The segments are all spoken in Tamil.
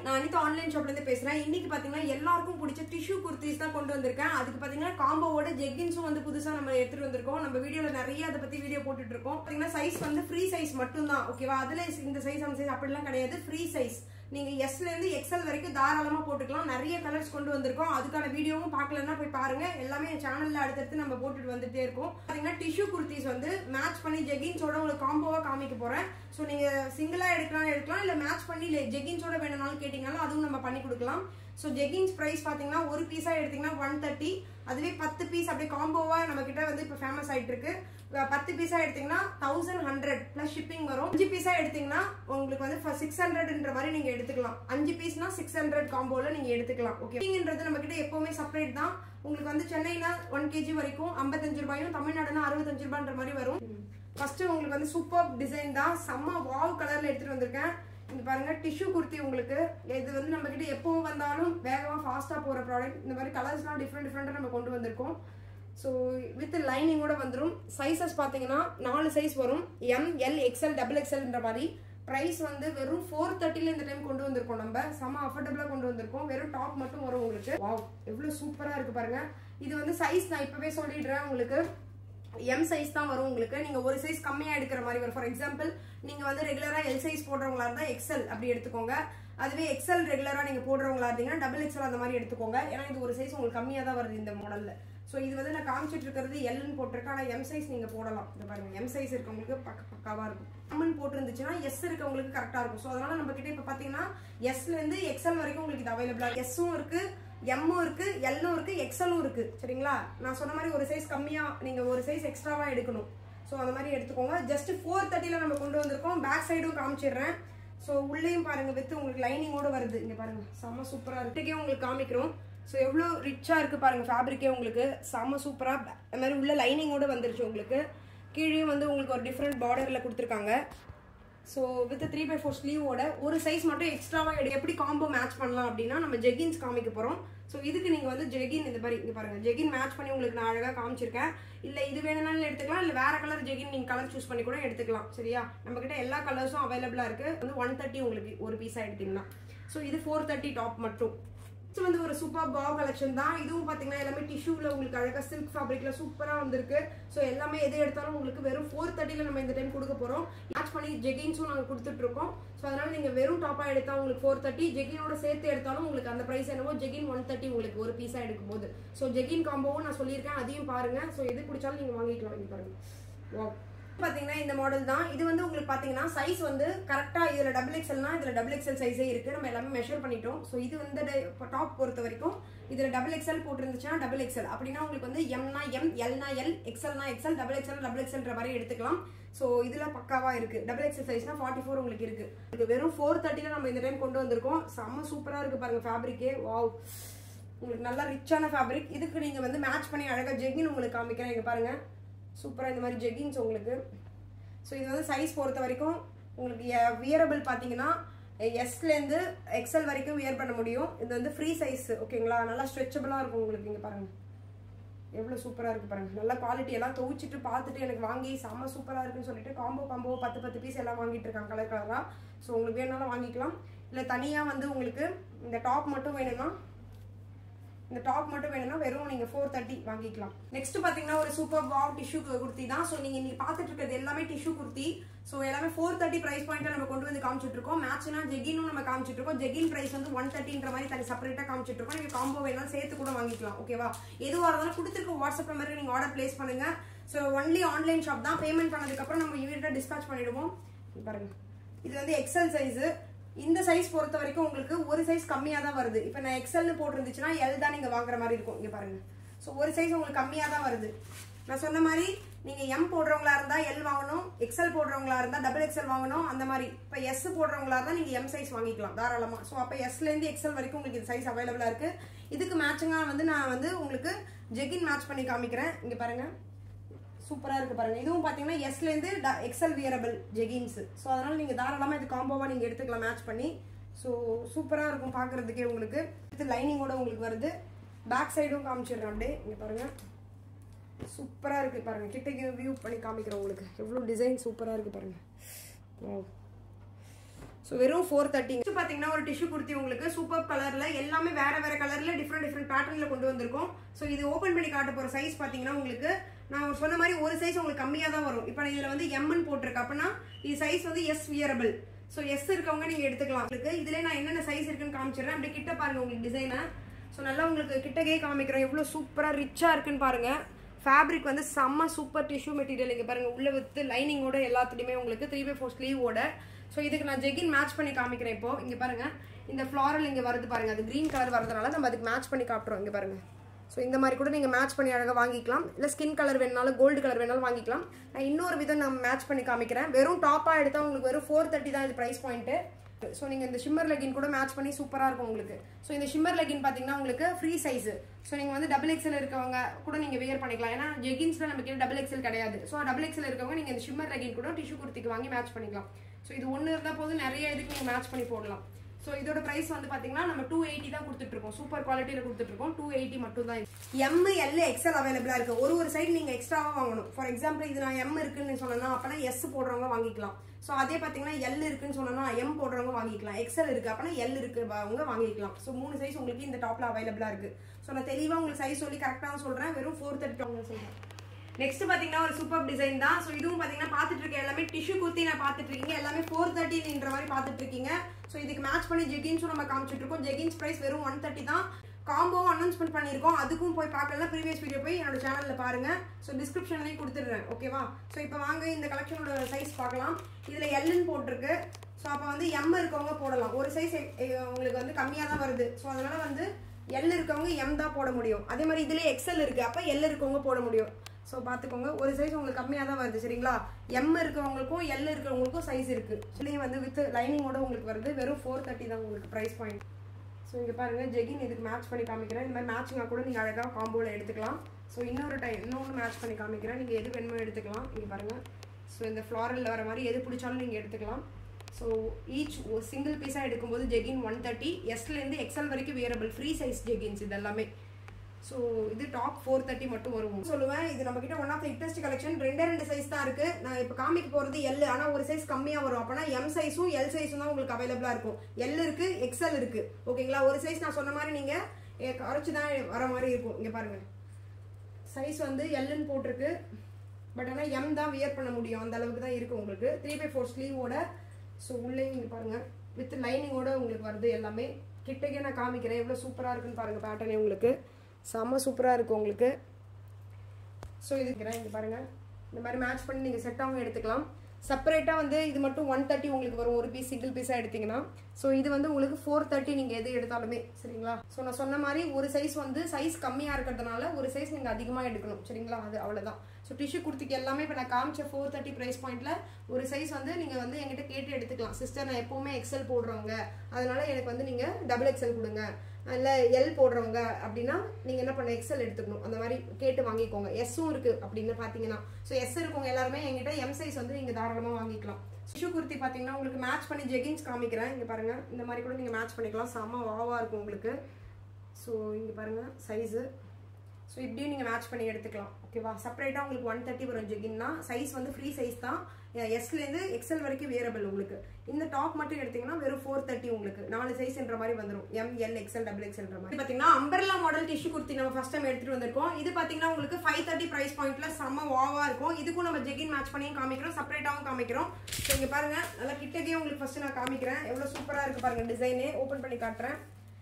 நான் அனிதா ஆன்லைன் ஷாப்ல இருந்து பேசுறேன் இன்னைக்கு பாத்தீங்கன்னா எல்லாருக்கும் பிடிச்ச டிஷ்யூ குர்த்திஸ் தான் கொண்டு வந்திருக்கேன் அதுக்கு பாத்தீங்கன்னா காம்போவோட ஜெக்கின்ஸும் வந்து புதுசா நம்ம எடுத்துட்டு வந்திருக்கோம் நம்ம வீடியோல நிறைய அதை பத்தி வீடியோ போட்டுட்டு இருக்கோம் பாத்தீங்கன்னா சைஸ் வந்து ஃப்ரீ சைஸ் மட்டும் தான் ஓகேவா அதுல இந்த சைஸ் அந்த சைஸ் அப்படிலாம் கிடையாது ஃப்ரீ சைஸ் நீங்க எஸ்ல இருந்து எக்ஸல் வரைக்கும் தாராளமா போட்டுக்கலாம் நிறைய கலர்ஸ் கொண்டு வந்திருக்கோம் அதுக்கான வீடியோவும் பார்க்கலன்னா போய் பாருங்க எல்லாமே என் சேனல்ல அடுத்தடுத்து நம்ம போட்டுட்டு வந்துட்டே இருக்கோம் பாத்தீங்கன்னா டிஷ்யூ குர்த்திஸ் வந்து மேட்ச் பண்ணி ஜெகின்ஸோட உங்களுக்கு காம்போவா காமிக்க போறேன் ஸோ நீங்க சிங்கிளா எடுக்கலாம் எடுக்கலாம் இல்ல மேட்ச் பண்ணி ஜெகின்ஸோட வேணும்னாலும் கேட்டீங்கனாலும் அதுவும் நம்ம பண்ணி கொடுக்கலாம் ஸோ ஜெகின்ஸ் பிரைஸ் பாத்தீங்கன்னா ஒரு பீஸா எடுத்தீங்கன்னா ஒன் தேர்ட்டி அதுவே பத்து பீஸ் அப்படியே காம்போவா நம்ம கிட்ட வந்து இப்போ ஃபேமஸ் ஆயிட்டு இருக்கு அஹ் பத்து பீஸா எடுத்தீங்கன்னா தௌசண்ட் ஹண்ட்ரட் பிளஸ் ஷிப்பிங் வரும் அஞ்சு பீஸா எடுத்தீங்கன்னா உங்களுக்கு வந்து சிக்ஸ் ஹண்ட்ரட்ன்ற மாதிரி நீங்க எடுத்துக்கலாம் அஞ்சு பீஸ்னா சிக்ஸ் ஹண்ட்ரட் காம்போல நீங்க எடுத்துக்கலாம் ஓகே ஷிப்பிங்ன்றது நம்ம கிட்ட எப்பவுமே செப்பரேட் தான் உங்களுக்கு வந்து சென்னைனா ஒன் கேஜி வரைக்கும் ஐம்பத்தஞ்சு ரூபாயும் தமிழ்நாடுனா அறுபத்தஞ்சு ரூபான்ற மாதிரி வரும் ஃபர்ஸ்ட் உங்களுக்கு வந்து சூப்பர் டிசைன் தான் செம்ம வாவ் கலர்ல எடுத்துட்டு வந்திருக்கேன் இங்க பாருங்க டிஷ்யூ குர்த்தி உங்களுக்கு இது வந்து நம்ம கிட்ட எப்பவும் வந்தாலும் வேகமா ஃபாஸ்டா போற ப்ராடக்ட் இந்த மாதிரி கலர்ஸ்லாம் டிஃப்ரெண்ட் டிஃப்ரெண்டா நம்ம கொண்டு வந்திருக்கோம் ஸோ வித் லைனிங்கோட வந்துடும் சைஸஸ் பார்த்தீங்கன்னா நாலு சைஸ் வரும் எம் எல் எக்ஸ்எல் டபுள் எக்ஸ்எல்ன்ற மாதிரி ப்ரைஸ் வந்து வெறும் ஃபோர் தேர்ட்டில இந்த டைம் கொண்டு வந்திருக்கோம் நம்ம செம அஃபோர்டபுளாக கொண்டு வந்திருக்கோம் வெறும் டாப் மட்டும் வரும் உங்களுக்கு வாவ் எவ்வளோ சூப்பராக இருக்கு பாருங்க இது வந்து சைஸ் நான் இப்போவே சொல்லிடுறேன் உங்களுக்கு எம் சைஸ் தான் வரும் உங்களுக்கு நீங்க ஒரு சைஸ் கம்மியா எடுக்கிற மாதிரி வரும் ஃபார் எக்ஸாம்பிள் நீங்க வந்து ரெகுலரா எல் சைஸ் போடுறவங்களா இருந்தா எக்ஸல் அப்படி எடுத்துக்கோங்க அதுவே எக்ஸல் ரெகுலரா நீங்க போடுறவங்களா இருந்தீங்கன்னா டபுள் எக்ஸல் அந்த மாதிரி எடுத்துக்கோங்க ஏன்னா இது ஒரு சைஸ் உங்களுக்கு கம்மியா தான் வருது இந்த மாடல்ல ஸோ இது வந்து நான் காமிச்சிட்டு இருக்கிறது எல்னு போட்டிருக்கேன் ஆனால் எம் சைஸ் நீங்க போடலாம் இந்த பாருங்க எம் சைஸ் இருக்கவங்களுக்கு பக்க பக்காவா இருக்கும் எம்னு போட்டிருந்துச்சுன்னா எஸ் இருக்கவங்களுக்கு கரெக்டா இருக்கும் ஸோ அதனால நம்ம கிட்ட இப்போ பாத்தீங்கன்னா எஸ்ல இருந்து எக்ஸல் வரைக்கும் உங்களுக்கு இது அவைலபிளா எஸ்ஸும் இருக்கு எம்மும் இருக்கு எல்லும் இருக்கு எக்ஸலும் இருக்கு சரிங்களா நான் சொன்ன மாதிரி ஒரு சைஸ் கம்மியா நீங்க ஒரு சைஸ் எக்ஸ்ட்ராவா எடுக்கணும் ஸோ அந்த மாதிரி எடுத்துக்கோங்க ஜஸ்ட் ஃபோர் தேர்ட்டில நம்ம கொண்டு வந்திருக்கோம் பேக் சைடும் காமிச்சிடுறேன் ஸோ உள்ளேயும் பாருங்க வித் உங்களுக்கு லைனிங்கோட வருது இங்க பாருங்க செம்ம சூப்பரா இருக்கு இதுக்கே உங்களுக்கு காமிக்கிறோம் ஸோ எவ்வளோ ரிச்சா இருக்கு பாருங்க ஃபேப்ரிக்கே உங்களுக்கு செம்ம சூப்பரா இந்த மாதிரி உள்ள லைனிங்கோட வந்துருச்சு உங்களுக்கு கீழே வந்து உங்களுக்கு ஒரு டிஃப்ரெண்ட் பார்டர்ல கொடுத்துருக்காங்க so with three by four ஸ்லீவோட ஒரு சைஸ் மட்டும் எக்ஸ்ட்ராவாக எடு எப்படி காம்போ மேட்ச் பண்ணலாம் அப்படின்னா நம்ம ஜெகின்ஸ் காமிக்க போகிறோம் ஸோ இதுக்கு நீங்கள் வந்து ஜெகின் இந்த மாதிரி இங்கே பாருங்கள் ஜெகின் மேட்ச் பண்ணி உங்களுக்கு நான் அழகாக காமிச்சிருக்கேன் இல்லை இது வேணும்னாலும் எடுத்துக்கலாம் இல்லை வேற கலர் ஜெகின் நீங்கள் கலர் சூஸ் பண்ணி கூட எடுத்துக்கலாம் சரியா நம்ம கிட்ட எல்லா கலர்ஸும் அவைலபிளாக இருக்குது வந்து ஒன் தேர்ட்டி உங்களுக்கு ஒரு பீஸாக எடுத்தீங்கன்னா ஸோ இது ஃபோர் தேர்ட்டி டாப் மட்டும் நெக்ஸ்ட் வந்து ஒரு சூப்பர் பாவ் கலெக்ஷன் தான் இதுவும் பாத்தீங்கன்னா எல்லாமே டிஷ்யூல உங்களுக்கு அழகா சில்க் ஃபேப்ரிக்ல சூப்பரா வந்திருக்கு ஸோ எல்லாமே எது எடுத்தாலும் உங்களுக்கு வெறும் ஃபோர் தேர்ட்டில நம்ம இந்த டைம் கொடுக்க போறோம் மேட்ச் பண்ணி ஜெகின்ஸும் நாங்க கொடுத்துட்டு இருக்கோம் ஸோ அதனால நீங்க வெறும் டாப்பா எடுத்தா உங்களுக்கு ஃபோர் தேர்ட்டி ஜெகினோட சேர்த்து எடுத்தாலும் உங்களுக்கு அந்த பிரைஸ் என்னவோ ஜெகின் ஒன் தேர்ட்டி உங்களுக்கு ஒரு பீஸா எடுக்கும் போது ஸோ ஜெகின் காம்போவும் நான் சொல்லியிருக்கேன் அதையும் பாருங்க ஸோ எது பிடிச்சாலும் நீங்க வாங்கிக்கலாம் இங்க பாருங்க Wow. பாத்தீங்கன்னா இந்த மாடல் தான் இது வந்து உங்களுக்கு பாத்தீங்கன்னா சைஸ் வந்து கரெக்டா இதுல டபுள் எக்ஸ்எல்னா இதுல டபுள் எக்ஸ்எல் சைஸே இருக்கு நம்ம எல்லாமே மெஷர் பண்ணிட்டோம் ஸோ இது வந்து டாப் பொறுத்த வரைக்கும் இதுல டபுள் எக்ஸ்எல் போட்டிருந்துச்சுன்னா டபுள் எக்ஸ்எல் அப்படின்னா உங்களுக்கு வந்து எம்னா எம் எல்னா எல் எக்ஸ்எல்னா எக்ஸ்எல் டபுள் எக்ஸ்எல் டபுள் எக்ஸ்எல்ன்ற மாதிரி எடுத்துக்கலாம் ஸோ இதுல பக்காவா இருக்கு டபுள் எக்ஸ்எல் சைஸ்னா ஃபார்ட்டி ஃபோர் உங்களுக்கு இருக்கு இது வெறும் ஃபோர் தேர்ட்டில நம்ம இந்த டைம் கொண்டு வந்திருக்கோம் செம்ம சூப்பரா இருக்கு பாருங்க ஃபேப்ரிக்கே வாவ் உங்களுக்கு நல்லா ரிச்சான ஃபேப்ரிக் இதுக்கு நீங்க வந்து மேட்ச் பண்ணி அழகா ஜெகின் உங்களுக்கு காமிக்கிறேன் இங்க பாருங்க சூப்பரா இந்த மாதிரி ஜெகின்ஸ் உங்களுக்கு ஸோ இது வந்து சைஸ் பொறுத்த வரைக்கும் உங்களுக்கு வியரபிள் பார்த்தீங்கன்னா எஸ்லேருந்து எக்ஸல் வரைக்கும் வியர் பண்ண முடியும் இது வந்து ஃப்ரீ சைஸ் ஓகேங்களா நல்லா ஸ்ட்ரெச்சபிளாக இருக்கும் உங்களுக்கு இங்கே பாருங்க எவ்வளோ சூப்பராக இருக்கு பாருங்க நல்ல குவாலிட்டி எல்லாம் துவைச்சிட்டு பார்த்துட்டு எனக்கு வாங்கி செம்ம சூப்பராக இருக்குன்னு சொல்லிட்டு காம்போ காம்போ பத்து பத்து பீஸ் எல்லாம் வாங்கிட்டு இருக்காங்க கலர் கலராக ஸோ உங்களுக்கு வேணாலும் வாங்கிக்கலாம் இல்லை தனியாக வந்து உங்களுக்கு இந்த டாப் மட்டும் வேணும்னா இந்த டாப் மட்டும் வேணும்னா வெறும் நீங்க ஃபோர் தேர்ட்டி வாங்கிக்கலாம் நெக்ஸ்ட் பாத்தீங்கன்னா ஒரு சூப்பர் வாவ் டிஷ்யூ குர்த்தி தான் ஸோ நீங்க இன்னைக்கு பார்த்துட்டு இருக்கிறது எல்லாமே டிஷ்யூ குர்த்தி ஸோ எல்லாமே ஃபோர் தேர்ட்டி பிரைஸ் பாயிண்ட்ல நம்ம கொண்டு வந்து காமிச்சிட்டு இருக்கோம் மேட்ச்னா ஜெகினும் நம்ம காமிச்சிட்டு இருக்கோம் ஜெகின் பிரைஸ் வந்து ஒன் தேர்ட்டின்ற மாதிரி தனி செப்பரேட்டா காமிச்சிட்டு இருக்கோம் நீங்க காம்போ வேணாலும் சேர்த்து கூட வாங்கிக்கலாம் ஓகேவா எதுவாக இருந்தாலும் கொடுத்துருக்க வாட்ஸ்அப் நம்பருக்கு நீங்க ஆர்டர் பிளேஸ் பண்ணுங்க ஸோ ஒன்லி ஆன்லைன் ஷாப் தான் பேமெண்ட் பண்ணதுக்கு அப்புறம் நம்ம இமீடியட்டா டிஸ்பேச் பண்ணிடுவோம் இங்க பாருங்க இது வந்து எக்ஸல் சைஸ் இந்த சைஸ் பொறுத்த வரைக்கும் உங்களுக்கு ஒரு சைஸ் கம்மியா தான் வருது இப்போ நான் எக்ஸல்னு போட்டிருந்துச்சுன்னா எல் தான் நீங்க வாங்குற மாதிரி இருக்கும் இங்க பாருங்க ஸோ ஒரு சைஸ் உங்களுக்கு கம்மியா தான் வருது நான் சொன்ன மாதிரி நீங்க எம் போடுறவங்களா இருந்தா எல் வாங்கணும் எக்ஸல் போடுறவங்களா இருந்தா டபுள் எக்ஸல் வாங்கணும் அந்த மாதிரி இப்போ எஸ் போடுறவங்களா இருந்தா நீங்க எம் சைஸ் வாங்கிக்கலாம் தாராளமா ஸோ அப்போ எஸ்ல இருந்து எக்ஸல் வரைக்கும் உங்களுக்கு இந்த சைஸ் அவைலபிளா இருக்கு இதுக்கு மேட்சிங்கா வந்து நான் வந்து உங்களுக்கு ஜெகின் மேட்ச் பண்ணி காமிக்கிறேன் இங்க பாருங்க சூப்பரா இருக்கு பாருங்க இதுவும் பாத்தீங்கன்னா எஸ்ல இருந்து எக்ஸல் வியரபிள் ஜெகின்ஸ் ஸோ அதனால நீங்க தாராளமா இது காம்போவா நீங்க எடுத்துக்கலாம் மேட்ச் பண்ணி ஸோ சூப்பரா இருக்கும் பாக்குறதுக்கே உங்களுக்கு இது லைனிங்கோட உங்களுக்கு வருது பேக் சைடும் காமிச்சிடுறேன் அப்படியே இங்க பாருங்க சூப்பரா இருக்கு பாருங்க கிட்டக்கு வியூ பண்ணி காமிக்கிறேன் உங்களுக்கு எவ்வளவு டிசைன் சூப்பரா இருக்கு பாருங்க Wow. ஸோ வெறும் ஃபோர் தேர்ட்டி பார்த்தீங்கன்னா ஒரு டிஷ்யூ குர்த்தி உங்களுக்கு சூப்பர் கலர்ல எல்லாமே வேற வேற கலர்ல டிஃப்ரெண்ட் டிஃப்ரெண்ட் பேட்டர்ன்ல கொண்டு வந்திருக்கோம் ஸோ இது ஓப்பன் பண்ணி காட்ட போற சைஸ் பார்த்தீங்கன்னா உங்களுக்கு நான் சொன்ன மாதிரி ஒரு சைஸ் உங்களுக்கு கம்மியாக தான் வரும் இப்போ இதுல வந்து எம்னு போட்டிருக்கு அப்படின்னா இது சைஸ் வந்து எஸ் வியரபிள் ஸோ எஸ் இருக்கவங்க நீங்க எடுத்துக்கலாம் உங்களுக்கு இதுல நான் என்னென்ன சைஸ் இருக்குன்னு காமிச்சிடுறேன் அப்படியே கிட்ட பாருங்க உங்களுக்கு டிசைனை ஸோ நல்லா உங்களுக்கு கிட்டக்கே காமிக்கிறேன் எவ்வளோ சூப்பராக ரிச்சாக இருக்குன்னு பாருங்க ஃபேப்ரிக் வந்து செம்ம சூப்பர் டிஷ்யூ மெட்டீரியல் இங்கே பாருங்க உள்ள வித்து லைனிங்கோட எல்லாத்துலேயுமே உங்களுக்கு த்ரீ பை ஃபோர் ஸ்லீவோட ஸோ இதுக்கு நான் ஜெகின் மேட்ச் பண்ணி காமிக்கிறேன் இப்போ இங்கே பாருங்க இந்த ஃப்ளாரல் இங்கே வருது பாருங்க அது க்ரீன் கலர் வரதுனால நம்ம அதுக்கு மேட்ச் பண்ணி காட்டுறோம் இங்கே பாருங்க ஸோ இந்த மாதிரி கூட நீங்கள் மேட்ச் பண்ணி அழகாக வாங்கிக்கலாம் இல்லை ஸ்கின் கலர் வேணாலும் கோல்டு கலர் வேணாலும் வாங்கிக்கலாம் நான் இன்னொரு விதம் நான் மேட்ச் பண்ணி காமிக்கிறேன் வெறும் டாப்பாக எடுத்தால் உங்களுக்கு வெறும் ஃபோர் தேர்ட்டி தான் இது ப்ரைஸ் பாயிண்ட்டு ஸோ நீங்கள் இந்த ஷிம்மர் லெகின் கூட மேட்ச் பண்ணி சூப்பராக இருக்கும் உங்களுக்கு ஸோ இந்த ஷிம்மர் லெகின் பார்த்தீங்கன்னா உங்களுக்கு ஃப்ரீ சைஸ் ஸோ நீங்கள் வந்து டபுள் எக்ஸல் இருக்கவங்க கூட நீங்கள் வியர் பண்ணிக்கலாம் ஏன்னா ஜெகின்ஸில் நமக்கு டபுள் எக்ஸல் கிடையாது ஸோ டபுள் எக்ஸல் இருக்கவங்க நீங்கள் இந்த ஷிம்மர் லெகின் கூட டிஷ்யூ குர்த்திக்கு வாங்கி மேட்ச் பண்ணிக்கலாம் ஸோ இது ஒன்று இருந்தால் போதும் நிறைய இதுக்கு நீங்கள் மேட்ச் பண்ணி போடலாம் ஸோ இதோட பிரைஸ் வந்து பார்த்தீங்கன்னா நம்ம டூ எயிட்டி தான் கொடுத்துட்டு இருக்கோம் சூப்பர் குவாலிட்டியில் கொடுத்துட்டு இருக்கோம் டூ எயிட்டி மட்டும் தான் எம் எல் எக்ஸல் அவைலபிளா இருக்கு ஒரு ஒரு சைடு நீங்க எக்ஸ்ட்ராவா வாங்கணும் ஃபார் எக்ஸாம்பிள் இது நான் எம் இருக்குன்னு சொன்னா அப்பனா எஸ் போடுறவங்க வாங்கிக்கலாம் ஸோ அதே பார்த்தீங்கன்னா எல் இருக்குன்னு சொன்னா எம் போடுறவங்க வாங்கிக்கலாம் எக்ஸல் இருக்கு அப்பனா எல் இருக்கு அவங்க வாங்கிக்கலாம் ஸோ மூணு சைஸ் உங்களுக்கு இந்த டாப்ல அவைலபிளா இருக்கு ஸோ நான் தெளிவா உங்களுக்கு சைஸ் சொல்லி கரெக்டாக சொல்றேன் வெறும் ஃபோர் தேர்ட்டி சொல்றேன் நெக்ஸ்ட் பாத்தீங்கன்னா ஒரு சூப்பர் டிசைன் தான் ஸோ இதுவும் பாத்தீங்கன்னா பார்த்துட்டு இருக்க எல்லாமே டிஷ்யூ குர்த்தி நான் பார்த்துட்டு இருக்கீங்க எல்லாமே ஃபோர் தேர்ட்டின்ற மாதிரி பார்த்துட்டு இருக்கீங்க ஸோ இதுக்கு மேட்ச் பண்ணி ஜெகின்ஸும் நம்ம காமிச்சிட்டு இருக்கோம் ஜெகின்ஸ் பிரைஸ் வெறும் ஒன் தேர்ட்டி தான் காம்போவும் அனௌன்ஸ்மெண்ட் பண்ணியிருக்கோம் அதுக்கும் போய் பார்க்கலாம் ப்ரீவியஸ் வீடியோ போய் என்னோட சேனலில் பாருங்க ஸோ டிஸ்கிரிப்ஷன்லேயும் கொடுத்துடுறேன் ஓகேவா ஸோ இப்போ வாங்க இந்த கலெக்ஷனோட சைஸ் பார்க்கலாம் இதில் எல்லுன்னு போட்டிருக்கு ஸோ அப்போ வந்து எம் இருக்கவங்க போடலாம் ஒரு சைஸ் உங்களுக்கு வந்து கம்மியாக தான் வருது ஸோ அதனால வந்து எல் இருக்கவங்க எம் தான் போட முடியும் அதே மாதிரி இதுலேயே எக்ஸல் இருக்கு அப்போ எல் இருக்கவங்க போட முடியும் ஸோ பார்த்துக்கோங்க ஒரு சைஸ் உங்களுக்கு கம்மியாக தான் வருது சரிங்களா எம் இருக்கிறவங்களுக்கும் எல் இருக்கிறவங்களுக்கும் சைஸ் இருக்கு இதுலேயும் வந்து வித் லைனிங்கோட உங்களுக்கு வருது வெறும் ஃபோர் தேர்ட்டி தான் உங்களுக்கு ப்ரைஸ் பாயிண்ட் ஸோ இங்கே பாருங்கள் ஜெகின் இதுக்கு மேட்ச் பண்ணி காமிக்கிறேன் இந்த மாதிரி மேட்சிங்காக கூட நீங்கள் அழகாக காம்போவில் எடுத்துக்கலாம் ஸோ இன்னொரு டைம் இன்னொன்று மேட்ச் பண்ணி காமிக்கிறேன் நீங்கள் எது வேணுமோ எடுத்துக்கலாம் இங்கே பாருங்கள் ஸோ இந்த ஃப்ளாரலில் வர மாதிரி எது பிடிச்சாலும் நீங்கள் எடுத்துக்கலாம் ஸோ ஈச் சிங்கிள் பீஸாக எடுக்கும்போது ஜெகின் ஒன் தேர்ட்டி எஸ்லேருந்து எக்ஸல் வரைக்கும் வேரபிள் ஃப்ரீ சைஸ் ஜெகின்ஸ் இது எல்லாமே ஸோ இது டாப் ஃபோர் தேர்ட்டி மட்டும் வரும் சொல்லுவேன் இது நம்ம கிட்ட one of the latest collection ரெண்டே ரெண்டு சைஸ் தான் இருக்கு நான் இப்போ காமிக்க போறது எல் ஆனால் ஒரு சைஸ் கம்மியாக வரும் அப்போனா எம் சைஸும் எல் சைஸும் தான் உங்களுக்கு அவைலபிளா இருக்கும் எல் இருக்கு எக்ஸ்எல் இருக்கு ஓகேங்களா ஒரு சைஸ் நான் சொன்ன மாதிரி நீங்க குறைச்சி தான் வர மாதிரி இருக்கும் இங்க பாருங்க சைஸ் வந்து எல்லுன்னு போட்டிருக்கு பட் ஆனால் எம் தான் வியர் பண்ண முடியும் அந்த அளவுக்கு தான் இருக்கு உங்களுக்கு த்ரீ பை ஃபோர் ஸ்லீவோட ஸோ உள்ளே இங்கே பாருங்க வித் லைனிங்கோட உங்களுக்கு வருது எல்லாமே கிட்டக்கே நான் காமிக்கிறேன் எவ்வளோ சூப்பராக இருக்குன்னு பாருங்க பேட்டர்னே உங்களுக்கு செம்ம சூப்பராக இருக்கும் உங்களுக்கு ஸோ இதுக்கிறேன் இங்கே பாருங்கள் இந்த மாதிரி மேட்ச் பண்ணி நீங்கள் செட்டாகவும் எடுத்துக்கலாம் செப்பரேட்டாக வந்து இது மட்டும் ஒன் தேர்ட்டி உங்களுக்கு வரும் ஒரு பீஸ் சிங்கிள் பீஸாக எடுத்தீங்கன்னா ஸோ இது வந்து உங்களுக்கு ஃபோர் தேர்ட்டி நீங்கள் எது எடுத்தாலுமே சரிங்களா ஸோ நான் சொன்ன மாதிரி ஒரு சைஸ் வந்து சைஸ் கம்மியாக இருக்கிறதுனால ஒரு சைஸ் நீங்கள் அதிகமாக எடுக்கணும் சரிங்களா அது அவ்வளோதான் ஸோ டிஷ்யூ குர்த்திக்கு எல்லாமே இப்போ நான் காமிச்ச ஃபோர் தேர்ட்டி ப்ரைஸ் பாயிண்ட்டில் ஒரு சைஸ் வந்து நீங்கள் வந்து என்கிட்ட கேட்டு எடுத்துக்கலாம் சிஸ்டர் நான் எப்போவுமே எக்ஸல் போடுறவங்க அதனால எனக்கு வந்து நீங்கள் டபுள் எக்ஸல் கொடுங்க இல்லை எல் போடுறவங்க அப்படின்னா நீங்கள் என்ன பண்ண எக்ஸல் எடுத்துக்கணும் அந்த மாதிரி கேட்டு வாங்கிக்கோங்க எஸ்ஸும் இருக்குது அப்படின்னு பார்த்தீங்கன்னா ஸோ எஸ் இருக்கவங்க எல்லாருமே எங்கிட்ட எம் சைஸ் வந்து நீங்கள் தாராளமாக வாங்கிக்கலாம் டிஷ்யூ குர்த்தி பார்த்தீங்கன்னா உங்களுக்கு மேட்ச் பண்ணி ஜெகின்ஸ் காமிக்கிறேன் இங்கே பாருங்கள் இந்த மாதிரி கூட நீங்கள் மேட்ச் பண்ணிக்கலாம் செம்ம வாவாக இருக்கும் உங்களுக்கு ஸோ இங்கே பாருங்கள் சைஸு ஸோ இப்படியும் நீங்கள் மேட்ச் பண்ணி எடுத்துக்கலாம் ஓகேவா செப்பரேட்டாக உங்களுக்கு ஒன் தேர்ட்டி வரும் ஜெகின்னா சைஸ் வந்து ஃப்ரீ சைஸ் தான் எஸ்லேருந்து எக்ஸல் வரைக்கும் வேரபிள் உங்களுக்கு இந்த டாப் மட்டும் எடுத்தீங்கன்னா வெறும் ஃபோர் தேர்ட்டி உங்களுக்கு நாலு சைஸ்ன்ற மாதிரி வந்துடும் எம் எல் எக்ஸல் டபுள் எக்ஸல்ன்ற மாதிரி பார்த்தீங்கன்னா அம்பர்லா மாடல் டிஷ்யூ குர்த்தி நம்ம ஃபர்ஸ்ட் டைம் எடுத்துட்டு வந்திருக்கோம் இது பார்த்தீங்கன்னா உங்களுக்கு ஃபைவ் தேர்ட்டி ப்ரைஸ் பாயிண்ட்ல செம்ம வாவா இருக்கும் இதுக்கும் நம்ம ஜெகின் மேட்ச் பண்ணியும் காமிக்கிறோம் செப்பரேட்டாகவும் காமிக்கிறோம் ஸோ இங்கே பாருங்க நல்லா கிட்டக்கே உங்களுக்கு ஃபர்ஸ்ட் நான் காமிக்கிறேன் எவ்வளோ சூப்பராக இருக்கு பாருங்க டிசைனே ஓப்பன் பண்ணி காட்டுறேன்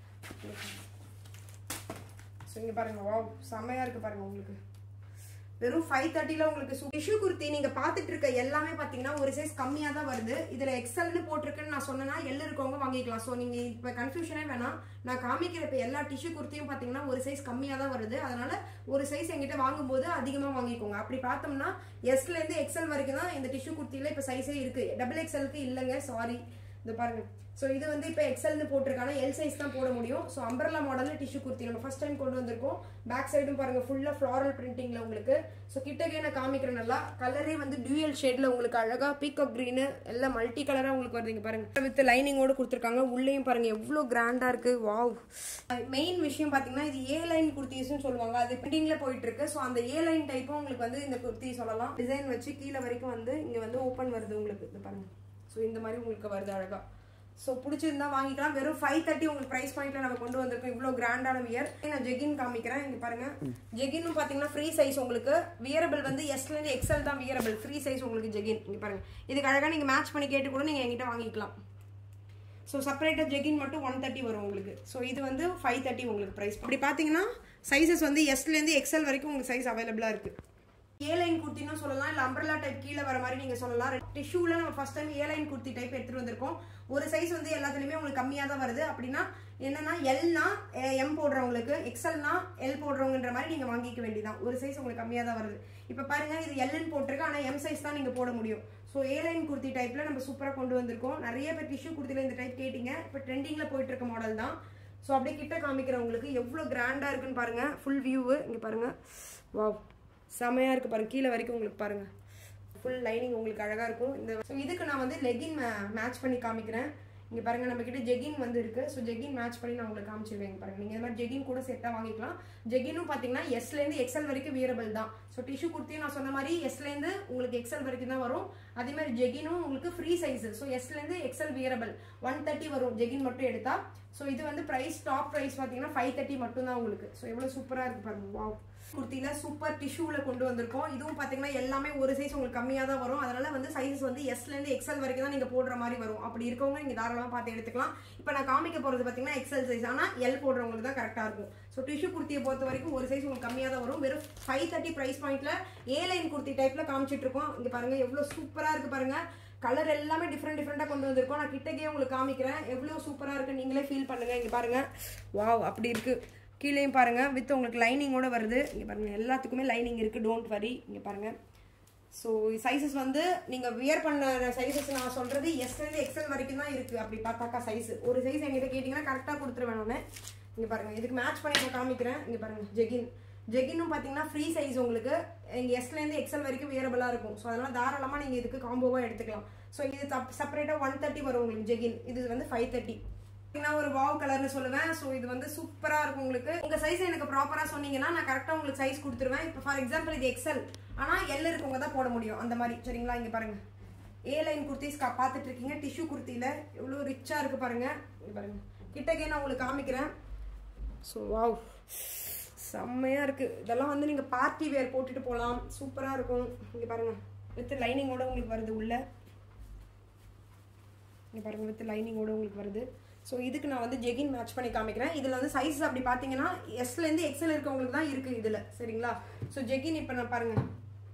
ஸோ இங்கே பாருங்க வா செம்மையாக இருக்கு பாருங்க உங்களுக்கு வெறும் ஃபைவ் தேர்ட்டியில் உங்களுக்கு டிஷ்யூ குர்த்தி நீங்கள் பார்த்துட்டு இருக்க எல்லாமே பார்த்தீங்கன்னா ஒரு சைஸ் கம்மியாக தான் வருது இதில் எக்ஸல்னு போட்டிருக்குன்னு நான் சொன்னேன்னா எல்லாம் இருக்கவங்க வாங்கிக்கலாம் ஸோ நீங்கள் இப்போ கன்ஃபியூஷனே வேணாம் நான் காமிக்கிற இப்போ எல்லா டிஷ்யூ குர்த்தியும் பார்த்தீங்கன்னா ஒரு சைஸ் கம்மியாக தான் வருது அதனால ஒரு சைஸ் எங்கிட்ட வாங்கும்போது அதிகமாக வாங்கிக்கோங்க அப்படி பார்த்தோம்னா எஸ்லேருந்து எக்ஸல் வரைக்கும் தான் இந்த டிஷ்யூ குர்த்தியில் இப்போ சைஸே இருக்குது டபுள் எக்ஸலுக்கு இல்லைங்க சாரி இந்த பாருங்க ஸோ இது வந்து இப்போ எக்ஸல்னு போட்டிருக்காங்க எல் சைஸ் தான் போட முடியும் ஸோ அம்பர்லா மாடலில் டிஷ்யூ குர்த்தி நம்ம ஃபர்ஸ்ட் டைம் கொண்டு வந்திருக்கோம் பேக் சைடும் பாருங்க ஃபுல்லாக ஃப்ளாரல் பிரிண்டிங்கில் உங்களுக்கு ஸோ கிட்டக்கே நான் காமிக்கிறேன் நல்லா கலரே வந்து டியூயல் ஷேடில் உங்களுக்கு அழகாக பீக்கப் க்ரீனு எல்லாம் மல்டி கலராக உங்களுக்கு வருதுங்க பாருங்க வித் லைனிங்கோட கொடுத்துருக்காங்க உள்ளேயும் பாருங்க எவ்வளோ கிராண்டாக இருக்கு வாவ் மெயின் விஷயம் பார்த்தீங்கன்னா இது ஏ லைன் குர்த்திஸ்னு சொல்லுவாங்க அது பிரிண்டிங்கில் போயிட்டு இருக்கு ஸோ அந்த ஏ லைன் டைப்பும் உங்களுக்கு வந்து இந்த குர்த்தி சொல்லலாம் டிசைன் வச்சு கீழே வரைக்கும் வந்து இங்கே வந்து ஓப்பன் வருது உங்களுக்கு இது பாருங்க ஸோ இந்த மாதிரி உங்களுக்கு வருது அழகா ஸோ பிடிச்சிருந்தா வாங்கிக்கலாம் வெறும் ஃபைவ் தேர்ட்டி உங்களுக்கு ப்ரைஸ் பாயிண்ட்ல நம்ம கொண்டு வந்திருக்கோம் இவ்வளோ கிராண்டான வியர் நான் ஜெகின் காமிக்கிறேன் இங்க பாருங்க ஜெகின்னு பார்த்தீங்கன்னா ஃப்ரீ சைஸ் உங்களுக்கு வியரபிள் வந்து எஸ்ல இருந்து எக்ஸல் தான் வியரபிள் ஃப்ரீ சைஸ் உங்களுக்கு ஜெகின் இங்க பாருங்க இதுக்கு அழகா நீங்க மேட்ச் பண்ணி கேட்டு கூட நீங்க என்கிட்ட வாங்கிக்கலாம் ஸோ செப்பரேட்டாக ஜெகின் மட்டும் ஒன் தேர்ட்டி வரும் உங்களுக்கு ஸோ இது வந்து ஃபைவ் தேர்ட்டி உங்களுக்கு ப்ரைஸ் அப்படி பார்த்தீங்கன்னா சைஸஸ் வந்து எஸ்லேருந்து எக்ஸல் வரைக்கும் உங்களுக்கு சைஸ் அவைலபிளாக இருக்குது ஏ லைன் குர்த்தினும் சொல்லலாம் இல்லை அம்பர்லா டைப் கீழே வர மாதிரி நீங்கள் சொல்லலாம் டிஷ்யூவில் நம்ம first time A line kurti type எடுத்துகிட்டு வந்திருக்கோம் ஒரு சைஸ் வந்து எல்லாத்துலேயுமே உங்களுக்கு கம்மியாக தான் வருது அப்படின்னா என்னன்னா எல்னா எம் போடுறவங்களுக்கு எக்ஸல்னா எல் போடுறவங்கன்ற மாதிரி நீங்கள் வாங்கிக்க வேண்டியதான் ஒரு சைஸ் உங்களுக்கு கம்மியாக தான் வருது இப்போ பாருங்க இது எல்னு போட்டிருக்கு ஆனால் எம் சைஸ் தான் நீங்கள் போட முடியும் ஸோ ஏ லைன் குர்த்தி டைப்பில் நம்ம சூப்பராக கொண்டு வந்திருக்கோம் நிறைய பேர் டிஷ்யூ குர்த்தியில் இந்த டைப் கேட்டிங்க இப்போ ட்ரெண்டிங்கில் போயிட்டு இருக்க மாடல் தான் ஸோ அப்படியே கிட்ட காமிக்கிறவங்களுக்கு எவ்வளோ கிராண்டாக இருக்குன்னு பாருங்க ஃபுல் வியூவு இங்கே பாருங்க வாவ் செமையாக இருக்குது பாருங்க கீழே வரைக்கும் உங்களுக்கு பாருங்க ஃபுல் லைனிங் உங்களுக்கு அழகாக இருக்கும் இந்த ஸோ இதுக்கு நான் வந்து லெகின் மேட்ச் பண்ணி காமிக்கிறேன் இங்கே பாருங்க நம்ம கிட்ட ஜெகின் வந்து இருக்கு ஸோ ஜெகின் மேட்ச் பண்ணி நான் உங்களுக்கு காமிச்சிருவேன் பாருங்க நீங்கள் இந்த மாதிரி ஜெகின் கூட செட்டாக வாங்கிக்கலாம் ஜெகினும் பார்த்தீங்கன்னா எஸ்லேருந்து எக்ஸல் வரைக்கும் வியரபிள் தான் ஸோ டிஷ்யூ குர்த்தியும் நான் சொன்ன மாதிரி எஸ்லேருந்து உங்களுக்கு எக்ஸல் வரைக்கும் தான் வரும் அதே மாதிரி ஜெகினும் உங்களுக்கு ஃப்ரீ சைஸ் ஸோ எஸ்லேருந்து எக்ஸல் வியரபிள் ஒன் தேர்ட்டி வரும் ஜெகின் மட்டும் எடுத்தா ஸோ இது வந்து ப்ரைஸ் டாப் ப்ரைஸ் பார்த்தீங்கன்னா ஃபைவ் தேர்ட்டி மட்டும் தான் உங்களுக்கு ஸோ எவ்வளோ சூப்பராக இருக்கு பாருங்க வாவ் குர்த்தியில சூப்பர் டிஷ்யூவில் கொண்டு வந்திருக்கோம் இதுவும் பார்த்தீங்கன்னா எல்லாமே ஒரு சைஸ் உங்களுக்கு கம்மியாக தான் வரும் அதனால வந்து சைஸஸ் வந்து எஸ்லேருந்து எக்ஸல் வரைக்கும் தான் நீங்கள் போடுற மாதிரி வரும் அப்படி இருக்கவங்க நீங்கள் தாராளமாக பார்த்து எடுத்துக்கலாம் இப்போ நான் காமிக்க போகிறது பார்த்தீங்கன்னா எக்ஸல் சைஸ் ஆனால் எல் போடுறவங்களுக்கு தான் கரெக்டாக இருக்கும் ஸோ டிஷ்யூ குர்த்தியை பொறுத்த வரைக்கும் ஒரு சைஸ் உங்களுக்கு கம்மியாக தான் வரும் வெறும் ஃபைவ் தேர்ட்டி ப்ரைஸ் பாயிண்ட்ல ஏ லைன் குர்த்தி டைப்பில் காமிச்சிட்டு இருக்கோம் இங்கே பாருங்க எவ்வளோ சூப்பராக இருக்கு பாருங்க கலர் எல்லாமே டிஃப்ரெண்ட் டிஃப்ரெண்ட்டாக கொண்டு வந்திருக்கோம் நான் கிட்டக்கே உங்களுக்கு காமிக்கிறேன் எவ்வளோ சூப்பராக இருக்கு நீங்களே ஃபீல் பண்ணுங்க இங்கே பாருங்க வாவ் அப்படி இருக்கு கீழேயும் பாருங்க வித் உங்களுக்கு லைனிங்கோட வருது இங்கே பாருங்க எல்லாத்துக்குமே லைனிங் இருக்கு டோன்ட் வரி இங்கே பாருங்க ஸோ சைஸஸ் வந்து நீங்கள் வியர் பண்ண சைஸஸ் நான் சொல்றது எஸ்லேருந்து எக்ஸல் வரைக்கும் தான் இருக்கு அப்படி பார்த்தாக்கா சைஸ் ஒரு சைஸ் எங்கிட்ட கேட்டிங்கன்னா கரெக்டாக கொடுத்துருவேன் நான் இங்கே பாருங்க இதுக்கு மேட்ச் பண்ணி நான் காமிக்கிறேன் இங்கே பாருங்க ஜெகின் ஜெகினும் பார்த்தீங்கன்னா ஃப்ரீ சைஸ் உங்களுக்கு இங்கே எஸ்லேருந்து எக்ஸல் வரைக்கும் வியரபிளாக இருக்கும் ஸோ அதனால் தாராளமாக நீங்கள் இதுக்கு காம்போவாக எடுத்துக்கலாம் ஸோ இது செப்பரேட்டாக ஒன் தேர்ட்டி வரும் உங்களுக்கு ஜெகின் இது வந்து ஃபைவ் தேர்ட்டி நான் ஒரு வாவ் கலர்னு சொல்லுவேன் ஸோ இது வந்து சூப்பரா இருக்கும் உங்களுக்கு உங்க சைஸ் எனக்கு ப்ராப்பரா சொன்னீங்கன்னா நான் கரெக்டா உங்களுக்கு சைஸ் கொடுத்துருவேன் இப்போ ஃபார் எக்ஸாம்பிள் இது எக்ஸல் ஆனா எல் இருக்கவங்க தான் போட முடியும் அந்த மாதிரி சரிங்களா இங்க பாருங்க ஏ லைன் குர்த்திஸ் பார்த்துட்டு இருக்கீங்க டிஷ்யூ குர்த்தியில எவ்வளோ ரிச்சா இருக்கு பாருங்க இங்க பாருங்க கிட்டக்கே நான் உங்களுக்கு காமிக்கிறேன் ஸோ வாவ் செம்மையா இருக்கு இதெல்லாம் வந்து நீங்க பார்ட்டி வேர் போட்டுட்டு போகலாம் சூப்பரா இருக்கும் இங்க பாருங்க வித் லைனிங்கோட உங்களுக்கு வருது உள்ள இங்க பாருங்க வித் லைனிங்கோட உங்களுக்கு வருது ஸோ இதுக்கு நான் வந்து ஜெகின் மேட்ச் பண்ணி காமிக்கிறேன் இதில் வந்து சைஸ் அப்படி பார்த்தீங்கன்னா எஸ்லேருந்து எக்ஸல் இருக்கவங்களுக்கு தான் இருக்குது இதில் சரிங்களா ஸோ ஜெகின் இப்போ நான் பாருங்கள்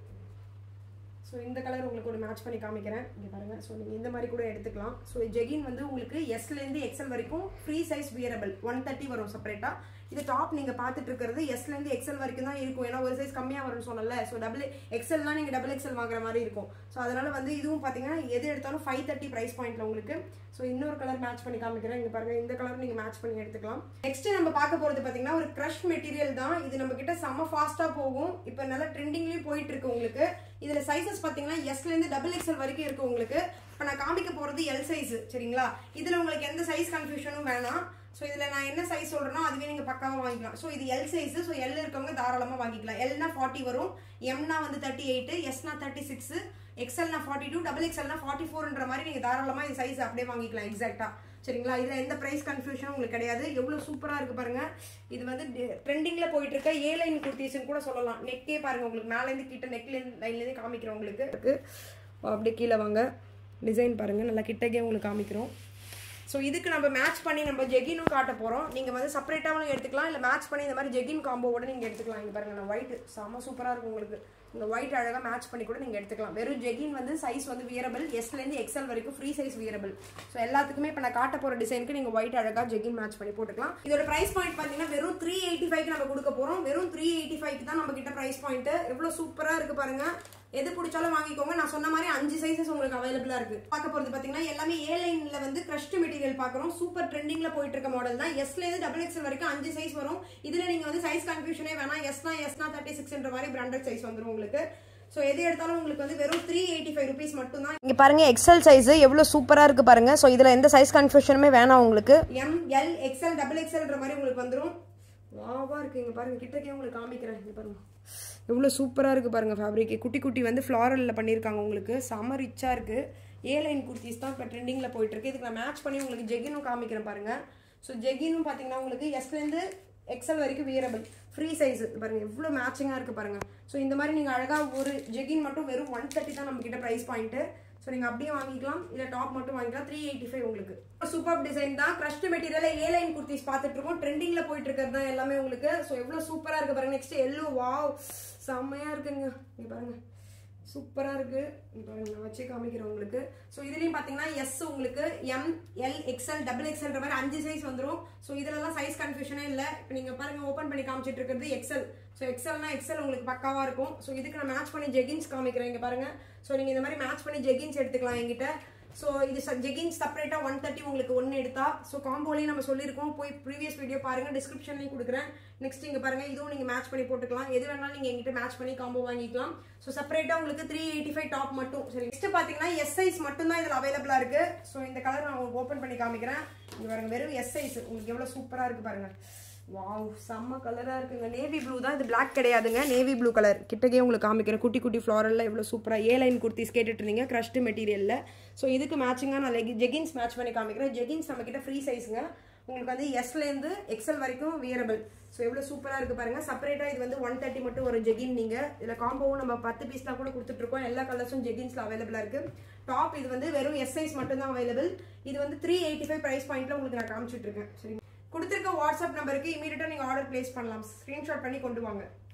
ஸோ இந்த கலர் உங்களுக்கு ஒரு மேட்ச் பண்ணி காமிக்கிறேன் இங்கே பாருங்கள் ஸோ நீங்கள் இந்த மாதிரி கூட எடுத்துக்கலாம் ஸோ ஜெகின் வந்து உங்களுக்கு எஸ்லேருந்து எக்ஸல் வரைக்கும் free size wearable one thirty வரும் செப்பரேட்டாக இது டாப் நீங்கள் பார்த்துட்டு இருக்கிறது எஸ்லேருந்து எக்ஸல் வரைக்கும் தான் இருக்கும் ஏன்னா ஒரு சைஸ் கம்மியாக வரும்னு சொன்னல ஸோ டபுள் எக்ஸல்னா நீங்கள் டபுள் எக்ஸல் வாங்குற மாதிரி இருக்கும் ஸோ அதனால வந்து இதுவும் பார்த்தீங்கன்னா எது எடுத்தாலும் ஃபைவ் தேர்ட்டி ப்ரைஸ் பாயிண்ட்ல உங்களுக்கு ஸோ இன்னொரு கலர் மேட்ச் பண்ணி காமிக்கிறேன் இங்கே பாருங்க இந்த கலர் நீங்கள் மேட்ச் பண்ணி எடுத்துக்கலாம் நெக்ஸ்ட் நம்ம பார்க்க போகிறது பார்த்தீங்கன்னா ஒரு க்ரஷ் மெட்டீரியல் தான் இது நம்ம கிட்ட செம்ம ஃபாஸ்ட்டாக போகும் இப்போ நல்லா ட்ரெண்டிங்லேயும் போயிட்டு இருக்கு உங்களுக்கு இதில் சைஸஸ் பார்த்தீங்கன்னா எஸ்லேருந்து டபுள் எக்ஸல் வரைக்கும் இருக்கு உங்களுக்கு இப்போ நான் காமிக்க போகிறது எல் சைஸ் சரிங்களா இதில் உங்களுக்கு எந்த சைஸ் கன்ஃபியூஷனும் வேணாம் ஸோ இதில் நான் என்ன சைஸ் சொல்கிறேனோ அதுவே நீங்கள் பக்காவாக வாங்கிக்கலாம் ஸோ இது எல் சைஸ் ஸோ எல் இருக்கவங்க தாராளமாக வாங்கிக்கலாம் எல்னா ஃபார்ட்டி வரும் எம்னா வந்து தேர்ட்டி எயிட்டு எஸ்னா தேர்ட்டி சிக்ஸு எக்ஸல்னா ஃபார்ட்டி டூ டபுள் எக்ஸல்னா ஃபார்ட்டி ஃபோர்ன்ற மாதிரி நீங்கள் தாராளமாக இந்த சைஸ் அப்படியே வாங்கிக்கலாம் எக்ஸாக்டாக சரிங்களா இதில் எந்த ப்ரைஸ் கன்ஃபியூஷனும் உங்களுக்கு கிடையாது எவ்வளோ சூப்பராக இருக்குது பாருங்க இது வந்து ட்ரெண்டிங்கில் போயிட்டு இருக்க ஏ லைன் குர்த்திஸ்ன்னு கூட சொல்லலாம் நெக்கே பாருங்க உங்களுக்கு மேலேருந்து கிட்ட நெக் லைன்லேருந்து காமிக்கிறோம் உங்களுக்கு இருக்கு அப்படியே கீழே வாங்க டிசைன் பாருங்க நல்லா கிட்டக்கே உங்களுக்கு காமிக்கிறோம் ஸோ இதுக்கு நம்ம மேட்ச் பண்ணி நம்ம ஜெகினும் காட்ட போகிறோம் நீங்கள் வந்து செப்பரேட்டாகவும் எடுத்துக்கலாம் இல்லை மேட்ச் பண்ணி இந்த மாதிரி ஜெகின் காம்போவோட நீங்கள் எடுத்துக்கலாம் இங்கே பாருங்க நான் ஒயிட் செம்ம சூப்பராக இருக்கும் உங்களுக்கு இந்த ஒயிட் அழகாக மேட்ச் பண்ணி கூட நீங்கள் எடுத்துக்கலாம் வெறும் ஜெகின் வந்து சைஸ் வந்து வியரபிள் எஸ்லேருந்து எக்ஸல் வரைக்கும் ஃப்ரீ சைஸ் வியரபிள் ஸோ எல்லாத்துக்குமே இப்போ நான் காட்ட போகிற டிசைனுக்கு நீங்கள் ஒயிட் அழகாக ஜெகின் மேட்ச் பண்ணி போட்டுக்கலாம் இதோட ப்ரைஸ் பாயிண்ட் பார்த்தீங்கன்னா வெறும் த்ரீ எயிட்டி ஃபைவ்க்கு நம்ம கொடுக்க போகிறோம் வெறும் த்ரீ எயிட்டி ஃபைவ்க்கு தான் நம்ம கிட்ட ப்ரைஸ் பாயிண்ட் எவ்வளோ சூப்பராக இருக்குது பாருங்க எது பிடிச்சாலும் வாங்கிக்கோங்க நான் சொன்ன மாதிரி அஞ்சு சைஸஸ் உங்களுக்கு அவைலபிளா இருக்கு பார்க்க போறது பாத்தீங்கன்னா எல்லாமே ஏ லைன்ல வந்து கிரஷ்ட் மெட்டீரியல் பாக்குறோம் சூப்பர் ட்ரெண்டிங்ல போயிட்டு இருக்க மாடல் தான் எஸ்ல இருந்து டபுள் எக்ஸ்எல் வரைக்கும் அஞ்சு சைஸ் வரும் இதுல நீங்க வந்து சைஸ் கன்ஃபியூஷனே வேணாம் எஸ்னா எஸ்னா தேர்ட்டி சிக்ஸ்ன்ற மாதிரி பிராண்டட் சைஸ் வந்துரும் உங்களுக்கு ஸோ எது எடுத்தாலும் உங்களுக்கு வந்து வெறும் த்ரீ எயிட்டி ஃபைவ் ருபீஸ் மட்டும் தான் இங்க பாருங்க எக்ஸல் சைஸ் எவ்வளவு சூப்பரா இருக்கு பாருங்க ஸோ இதுல எந்த சைஸ் கன்ஃபியூஷனுமே வேணாம் உங்களுக்கு எம் எல் எக்ஸ்எல் டபுள் எக்ஸ்எல்ன்ற மாதிரி உங்களுக்கு வந்துரும் வாவா இருக்கு இங்க பாருங்க கிட்டக்கே உங்களுக்கு காமிக்கிறேன் இங்க பாருங்க எவ்வளோ சூப்பராக இருக்குது பாருங்கள் ஃபேப்ரிக் குட்டி குட்டி வந்து ஃப்ளாரலில் பண்ணியிருக்காங்க உங்களுக்கு செம ரிச்சாக இருக்குது ஏ லைன் குர்த்திஸ் தான் இப்போ ட்ரெண்டிங்கில் போயிட்டு இருக்கு இதுக்கு நான் மேட்ச் பண்ணி உங்களுக்கு ஜெகினும் காமிக்கிறேன் பாருங்க ஸோ ஜெகினும் பார்த்தீங்கன்னா உங்களுக்கு எஸ்லேருந்து எக்ஸல் வரைக்கும் வியரபிள் ஃப்ரீ சைஸ் பாருங்க எவ்வளோ மேட்சிங்காக இருக்கு பாருங்க ஸோ இந்த மாதிரி நீங்கள் அழகாக ஒரு ஜெகின் மட்டும் வெறும் ஒன் தேர்ட்டி தான் நம்ம கிட்ட ப்ரைஸ் பாயிண்ட்டு ஸோ நீங்கள் அப்படியே வாங்கிக்கலாம் இல்லை டாப் மட்டும் வாங்கிக்கலாம் த்ரீ எயிட்டி ஃபைவ் உங்களுக்கு சூப்பர் டிசைன் தான் crushed material A line kurtis பார்த்துட்டு இருக்கோம் ட்ரெண்டிங்கில் போயிட்டு இருக்கிறது தான் எல்லாமே உங்களுக்கு ஸோ எவ்வளோ சூப்பராக இருக்கு பாருங்க நெக்ஸ்ட் எல்லோ வாவ் செம்மையாக இருக்குங்க இங்கே பாருங்க சூப்பராக இருக்கு இங்க பாருங்க நான் வச்சே காமிக்கிறேன் உங்களுக்கு ஸோ இதுலேயும் பார்த்தீங்கன்னா எஸ் உங்களுக்கு எம் எல் எக்ஸ்எல் டபுள் எக்ஸ்எல்ன்ற மாதிரி அஞ்சு சைஸ் வந்துடும் ஸோ இதுலலாம் சைஸ் கன்ஃபியூஷனே இல்லை இப்போ நீங்கள் பாருங்க ஓப்பன் பண்ணி காமிச்சிட்டு இருக்கிறது எக்ஸ்எல் ஸோ எக்ஸல்னா எக்ஸல் உங்களுக்கு பக்காவாக இருக்கும் ஸோ இதுக்கு நான் மேட்ச் பண்ணி ஜெகின்ஸ் காமிக்கிறேன் இங்கே பாருங்க ஸோ நீங்கள் இந்த மாதிரி மேட்ச் பண்ணி ஜெகின்ஸ் எடுத்துக்கலாம் என்கிட்ட ஸோ இது ஜெகின்ஸ் செப்பரேட்டாக ஒன் தேர்ட்டி உங்களுக்கு ஒன்று எடுத்தா ஸோ காம்போலையும் நம்ம சொல்லியிருக்கோம் போய் ப்ரீவியஸ் வீடியோ பாருங்க டிஸ்கிரிப்ஷன்லையும் கொடுக்குறேன் நெக்ஸ்ட் இங்கே பாருங்க இதுவும் நீங்கள் மேட்ச் பண்ணி போட்டுக்கலாம் எது வேணாலும் நீங்கள் எங்கிட்ட மேட்ச் பண்ணி காம்போ வாங்கிக்கலாம் ஸோ செப்பரேட்டாக உங்களுக்கு த்ரீ எயிட்டி ஃபைவ் டாப் மட்டும் சரி நெக்ஸ்ட் பார்த்தீங்கன்னா எஸ் சைஸ் மட்டும் தான் இதில் அவைலபிளாக இருக்கு ஸோ இந்த கலர் நான் உங்களுக்கு ஓப்பன் பண்ணி காமிக்கிறேன் இங்கே பாருங்க வெறும் எஸ் சைஸ் உங்களுக்கு எவ்வளோ சூப்பராக இருக்கு பாருங்க வாவ் செம்ம கலராக இருக்குங்க நேவி ப்ளூ தான் இது பிளாக் கிடையாதுங்க நேவி ப்ளூ கலர் கிட்டக்கே உங்களுக்கு காமிக்கிறேன் குட்டி குட்டி ஃப்ளாரலில் எவ்வளோ சூப்பராக ஏ லைன் குர்த்திஸ் கேட்டுட்டு இருந்தீங்க க்ரஷ்டு மெட்டீரியலில் ஸோ இதுக்கு மேட்சிங்காக நான் லெகி ஜெகின்ஸ் மேட்ச் பண்ணி காமிக்கிறேன் ஜெகின்ஸ் நம்மக்கிட்ட ஃப்ரீ சைஸுங்க உங்களுக்கு வந்து எஸ்லேருந்து எக்ஸல் வரைக்கும் வியரபிள் ஸோ எவ்வளோ சூப்பராக இருக்குது பாருங்கள் செப்பரேட்டாக இது வந்து ஒன் தேர்ட்டி மட்டும் ஒரு ஜெகின் நீங்கள் இதில் காம்போவும் நம்ம பத்து பீஸ்லாம் கூட கொடுத்துட்ருக்கோம் எல்லா கலர்ஸும் ஜெகின்ஸில் அவைலபிளாக இருக்குது டாப் இது வந்து வெறும் எஸ் சைஸ் மட்டும் தான் அவைலபிள் இது வந்து த்ரீ எயிட்டி ஃபைவ் ப்ரைஸ் பாயிண்ட்டில் உங்களுக்கு நான் காமிச்சிட்டு இருக்கேன் சரி கொடுத்துருக்க வாட்ஸ்அப் நம்பருக்கு இமீடியட்டாக நீங்கள் ஆர்டர் பிளேஸ் பண்ணலாம் ஸ்க்ரீன்ஷாட் பண்ணி கொண்டு வாங்க